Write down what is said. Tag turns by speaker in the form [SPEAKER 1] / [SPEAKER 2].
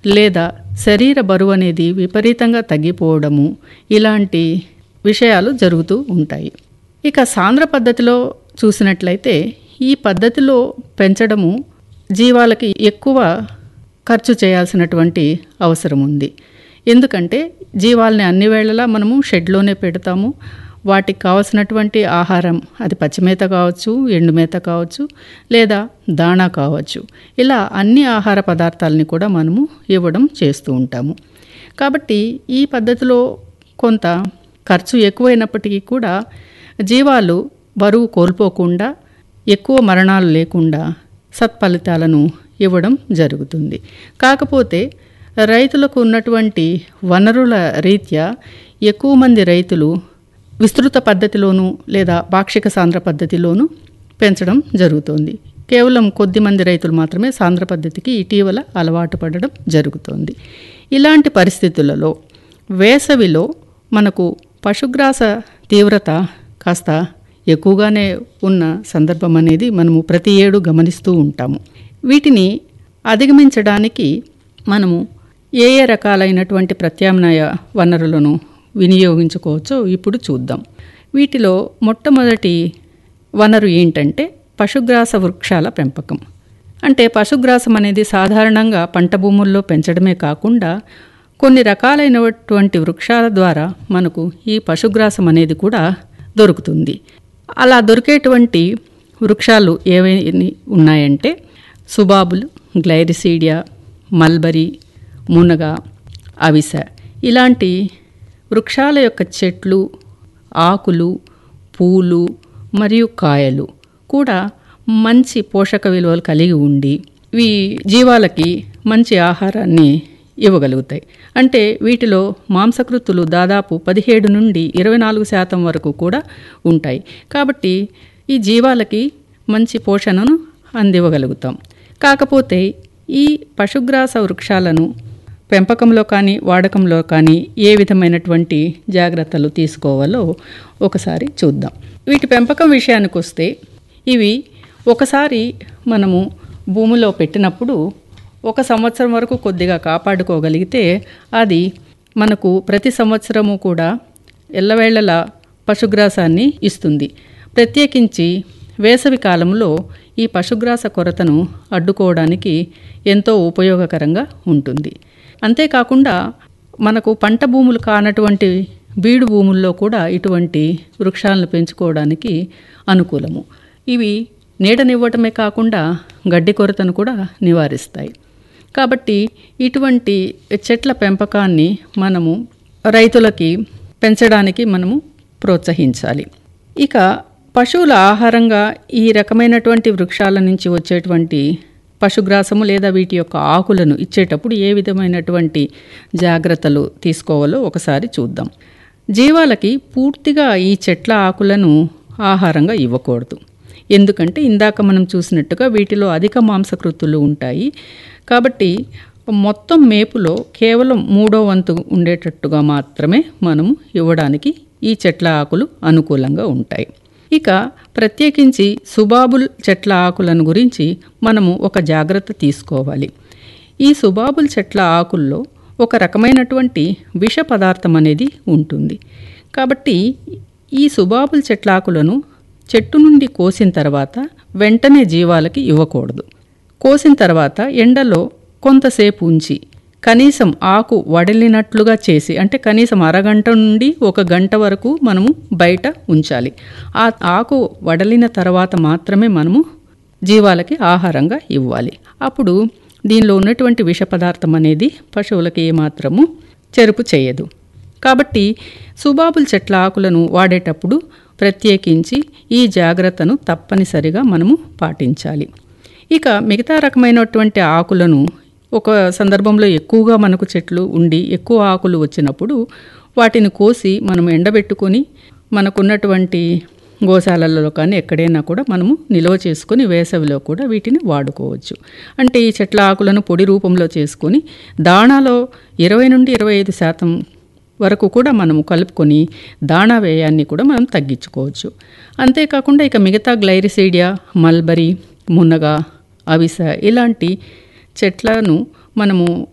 [SPEAKER 1] లేదా శరీర బరువు అనేది విపరీతంగా తగ్గిపోవడము ఇలాంటి విషయాలు జరుగుతూ ఉంటాయి ఇక సాంద్ర పద్ధతిలో చూసినట్లయితే ఈ పద్ధతిలో పెంచడము జీవాలకి ఎక్కువ ఖర్చు చేయాల్సినటువంటి అవసరం ఉంది ఎందుకంటే జీవాలని అన్ని వేళలా మనము షెడ్లోనే పెడతాము వాటికి కావలసినటువంటి ఆహారం అది పచ్చిమేత కావచ్చు ఎండుమేత కావచ్చు లేదా దాణా కావచ్చు ఇలా అన్ని ఆహార పదార్థాలని కూడా మనము ఇవ్వడం చేస్తూ ఉంటాము కాబట్టి ఈ పద్ధతిలో కొంత ఖర్చు ఎక్కువైనప్పటికీ కూడా జీవాలు బరువు కోల్పోకుండా ఎక్కువ మరణాలు లేకుండా సత్ఫలితాలను ఇవ్వడం జరుగుతుంది కాకపోతే రైతులకు ఉన్నటువంటి వనరుల రీత్యా ఎక్కువ మంది రైతులు విస్తృత పద్ధతిలోనూ లేదా పాక్షిక సాంద్ర పద్ధతిలోనూ పెంచడం జరుగుతోంది కేవలం కొద్ది మంది రైతులు మాత్రమే సాంద్ర పద్ధతికి ఇటీవల అలవాటు పడడం జరుగుతోంది ఇలాంటి పరిస్థితులలో వేసవిలో మనకు పశుగ్రాస తీవ్రత కాస్త ఎక్కువగానే ఉన్న సందర్భం అనేది మనము ప్రతి ఏడు గమనిస్తూ ఉంటాము వీటిని అధిగమించడానికి మనము ఏ ఏ రకాలైనటువంటి ప్రత్యామ్నాయ వనరులను వినియోగించుకోవచ్చో ఇప్పుడు చూద్దాం వీటిలో మొట్టమొదటి వనరు ఏంటంటే పశుగ్రాస వృక్షాల పెంపకం అంటే పశుగ్రాసం అనేది సాధారణంగా పంట భూముల్లో పెంచడమే కాకుండా కొన్ని రకాలైనటువంటి వృక్షాల ద్వారా మనకు ఈ పశుగ్రాసం అనేది కూడా దొరుకుతుంది అలా దొరికేటువంటి వృక్షాలు ఏవైనా ఉన్నాయంటే సుబాబులు గ్లైరిసీడియా మల్బరీ మునగ అవిస ఇలాంటి వృక్షాల యొక్క చెట్లు ఆకులు పూలు మరియు కాయలు కూడా మంచి పోషక విలువలు కలిగి ఉండి ఇవి జీవాలకి మంచి ఆహారాన్ని ఇవ్వగలుగుతాయి అంటే వీటిలో మాంసకృతులు దాదాపు పదిహేడు నుండి ఇరవై నాలుగు శాతం వరకు కూడా ఉంటాయి కాబట్టి ఈ జీవాలకి మంచి పోషణను అందివ్వగలుగుతాం కాకపోతే ఈ పశుగ్రాస వృక్షాలను పెంపకంలో కానీ వాడకంలో కానీ ఏ విధమైనటువంటి జాగ్రత్తలు తీసుకోవాలో ఒకసారి చూద్దాం వీటి పెంపకం విషయానికి వస్తే ఇవి ఒకసారి మనము భూమిలో పెట్టినప్పుడు ఒక సంవత్సరం వరకు కొద్దిగా కాపాడుకోగలిగితే అది మనకు ప్రతి సంవత్సరము కూడా ఎల్లవేళలా పశుగ్రాసాన్ని ఇస్తుంది ప్రత్యేకించి వేసవి కాలంలో ఈ పశుగ్రాస కొరతను అడ్డుకోవడానికి ఎంతో ఉపయోగకరంగా ఉంటుంది అంతేకాకుండా మనకు పంట భూములు కానటువంటి బీడు భూముల్లో కూడా ఇటువంటి వృక్షాలను పెంచుకోవడానికి అనుకూలము ఇవి నీడనివ్వటమే కాకుండా గడ్డి కొరతను కూడా నివారిస్తాయి కాబట్టి ఇటువంటి చెట్ల పెంపకాన్ని మనము రైతులకి పెంచడానికి మనము ప్రోత్సహించాలి ఇక పశువుల ఆహారంగా ఈ రకమైనటువంటి వృక్షాల నుంచి వచ్చేటువంటి పశుగ్రాసము లేదా వీటి యొక్క ఆకులను ఇచ్చేటప్పుడు ఏ విధమైనటువంటి జాగ్రత్తలు తీసుకోవాలో ఒకసారి చూద్దాం జీవాలకి పూర్తిగా ఈ చెట్ల ఆకులను ఆహారంగా ఇవ్వకూడదు ఎందుకంటే ఇందాక మనం చూసినట్టుగా వీటిలో అధిక మాంసకృతులు ఉంటాయి కాబట్టి మొత్తం మేపులో కేవలం మూడో వంతు ఉండేటట్టుగా మాత్రమే మనము ఇవ్వడానికి ఈ చెట్ల ఆకులు అనుకూలంగా ఉంటాయి ఇక ప్రత్యేకించి సుబాబుల్ చెట్ల ఆకులను గురించి మనము ఒక జాగ్రత్త తీసుకోవాలి ఈ సుబాబుల్ చెట్ల ఆకుల్లో ఒక రకమైనటువంటి విష పదార్థం అనేది ఉంటుంది కాబట్టి ఈ సుబాబుల్ చెట్ల ఆకులను చెట్టు నుండి కోసిన తర్వాత వెంటనే జీవాలకి ఇవ్వకూడదు కోసిన తర్వాత ఎండలో కొంతసేపు ఉంచి కనీసం ఆకు వడలినట్లుగా చేసి అంటే కనీసం అరగంట నుండి ఒక గంట వరకు మనము బయట ఉంచాలి ఆ ఆకు వడలిన తర్వాత మాత్రమే మనము జీవాలకి ఆహారంగా ఇవ్వాలి అప్పుడు దీనిలో ఉన్నటువంటి విష పదార్థం అనేది పశువులకి ఏమాత్రము చెరుపు చేయదు కాబట్టి సుబాబుల్ చెట్ల ఆకులను వాడేటప్పుడు ప్రత్యేకించి ఈ జాగ్రత్తను తప్పనిసరిగా మనము పాటించాలి ఇక మిగతా రకమైనటువంటి ఆకులను ఒక సందర్భంలో ఎక్కువగా మనకు చెట్లు ఉండి ఎక్కువ ఆకులు వచ్చినప్పుడు వాటిని కోసి మనం ఎండబెట్టుకొని మనకున్నటువంటి గోశాలలలో కానీ ఎక్కడైనా కూడా మనము నిల్వ చేసుకొని వేసవిలో కూడా వీటిని వాడుకోవచ్చు అంటే ఈ చెట్ల ఆకులను పొడి రూపంలో చేసుకొని దాణాలో ఇరవై నుండి ఇరవై ఐదు శాతం వరకు కూడా మనము కలుపుకొని దాణా వ్యయాన్ని కూడా మనం తగ్గించుకోవచ్చు అంతేకాకుండా ఇక మిగతా గ్లైరిసీడియా మల్బరీ మునగ అవిస ఇలాంటి చెట్లను మనము